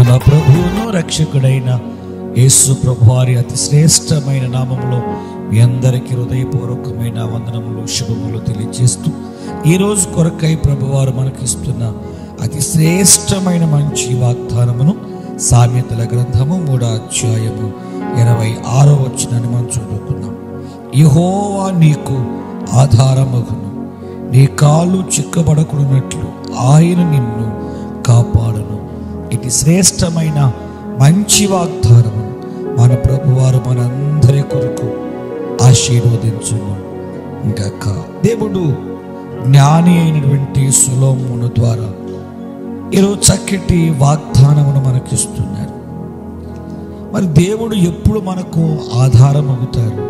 మన ప్రభువును రక్షకుడైన యేసు ప్రభు వారి అతి శ్రేష్టమైన నామంలో మీ అందరికీ హృదయపూర్వకమైన వందనములు శుభములు తెలియజేస్తూ ఈరోజు కొరకై ప్రభువారు మనకి ఇస్తున్న అతి శ్రేష్టమైన మంచి వాగ్దానమును సామెతల గ్రంథము మూడో అధ్యాయము ఇరవై ఆరో వచ్చినని మనం చదువుకున్నాం యహోవా నీకు ఆధారమగును నీ కాలు చిక్కబడకున్నట్లు ఆయన నిన్ను కాపాడును ఇది శ్రేష్టమైన మంచి వాగ్దానము మన ప్రభువారు మనందరి కొరకు ఆశీర్వదించును ఇంకా దేవుడు జ్ఞాని అయినటువంటి సులోమును ద్వారా ఈరోజు చక్కటి వాగ్దానమును మనకిస్తున్నారు మరి దేవుడు ఎప్పుడు మనకు ఆధారం అవుతారు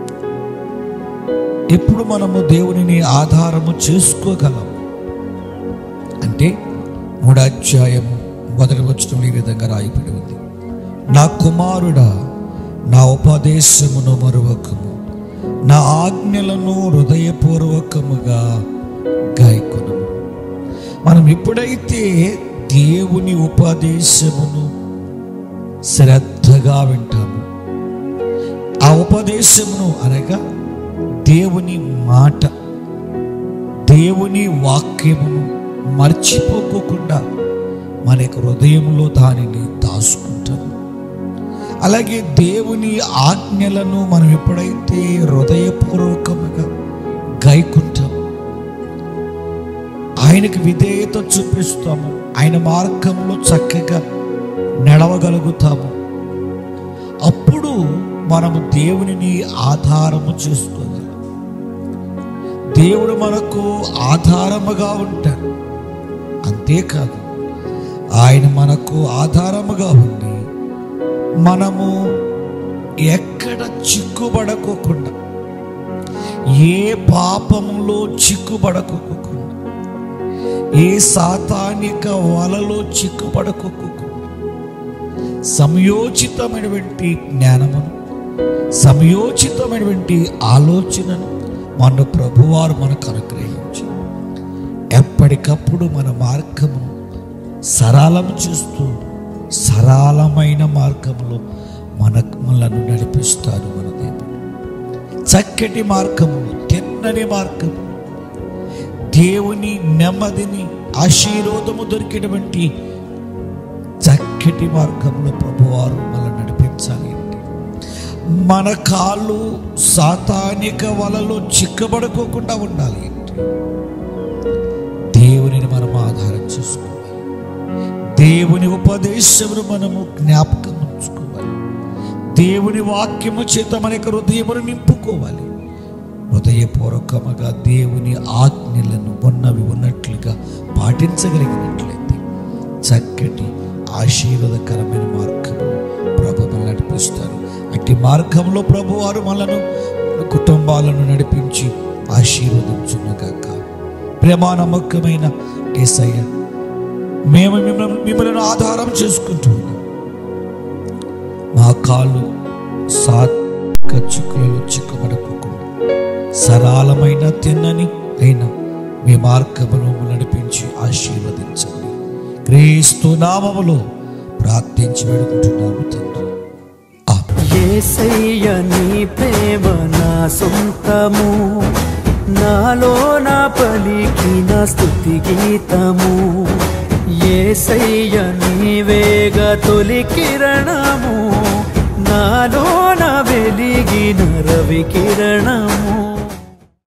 ఎప్పుడు మనము దేవునిని ఆధారము చేసుకోగలం అంటే మూడు అధ్యాయము మొదటి వచ్చిన ఈ విధంగా రాయబడి ఉంది నా కుమారుడా నా ఉపదేశమును మరువకము నా ఆజ్ఞలను హృదయపూర్వకముగా గాయకును మనం ఎప్పుడైతే దేవుని ఉపదేశమును శ్రద్ధగా వింటాము ఆ ఉపదేశమును అనగా దేవుని మాట దేవుని వాక్యమును మర్చిపోకోకుండా మన యొక్క హృదయంలో దానిని దాచుకుంటాము అలాగే దేవుని ఆజ్ఞలను మనం ఎప్పుడైతే హృదయపూర్వకముగా గైకుంటాము ఆయనకు విధేయత చూపిస్తాము ఆయన మార్గంలో చక్కగా నడవగలుగుతాము అప్పుడు మనము దేవునిని ఆధారము చేసుకోగలం దేవుడు మనకు ఆధారముగా ఉంటాడు అంతేకాదు ఆయన మనకు ఆధారముగా ఉండి మనము ఎక్కడ చిక్కుబడకోకుండా ఏ పాపములో చిక్కుబడకోకుండా ఏ సాతానిక వలలో చిక్కుపడకోకుండా సమయోచితమైనటువంటి జ్ఞానమును సమయోచితమైనటువంటి ఆలోచనను మన ప్రభువారు మనకు అనుగ్రహించి ఎప్పటికప్పుడు మన మార్గమును సరళం చేస్తూ సరళమైన మార్గంలో మన మనలను నడిపిస్తారు మన దేవుడు చక్కటి మార్గములు తిన్నని మార్గము దేవుని నెమ్మదిని ఆశీర్వాదము దొరికినటువంటి చక్కటి మార్గంలో ప్రభువారు మనల్ని నడిపించాలి అంటే మన కాళ్ళు సాతానిక వలలో చిక్కబడుకోకుండా ఉండాలి అంటే దేవునిని మనం ఆధారం చేసుకోవాలి దేవుని ఉపదేశమును మనము జ్ఞాపకం ఉంచుకోవాలి దేవుని వాక్యము చేత మన యొక్క హృదయమును నింపుకోవాలి హృదయపూర్వకముగా దేవుని ఆజ్ఞలను ఉన్నవి ఉన్నట్లుగా పాటించగలిగినట్లయితే చక్కటి ఆశీర్వాదకరమైన మార్గము ప్రభు మనల్ని నడిపిస్తారు అట్టి మార్గంలో ప్రభు వారు మనను కుటుంబాలను నడిపించి ఆశీర్వదించునుగాక ప్రేమ నమ్మకమైన ఏసయ్య మేము మిమ్మల్ని మిమ్మల్ని ఆధారం చేసుకుంటూ ఉన్నాం మా కాళ్ళు సాత్క చిక్కులలో చిక్కుబడకోకుండా సరళమైన తిన్నని అయినా మీ మార్గమును నడిపించి ఆశీర్వదించండి క్రీస్తు నామములో ప్రార్థించి వేడుకుంటున్నాము తండ్రి ఆమేన్. ఏసయ్య నీ ప్రేమ నా సొంతము నాలో నా పలికిన స్థుతి గీతము ఏసయ్య నీవేగ తొలి కిరణము నాలో నా వెలిగిన రవి కిరణము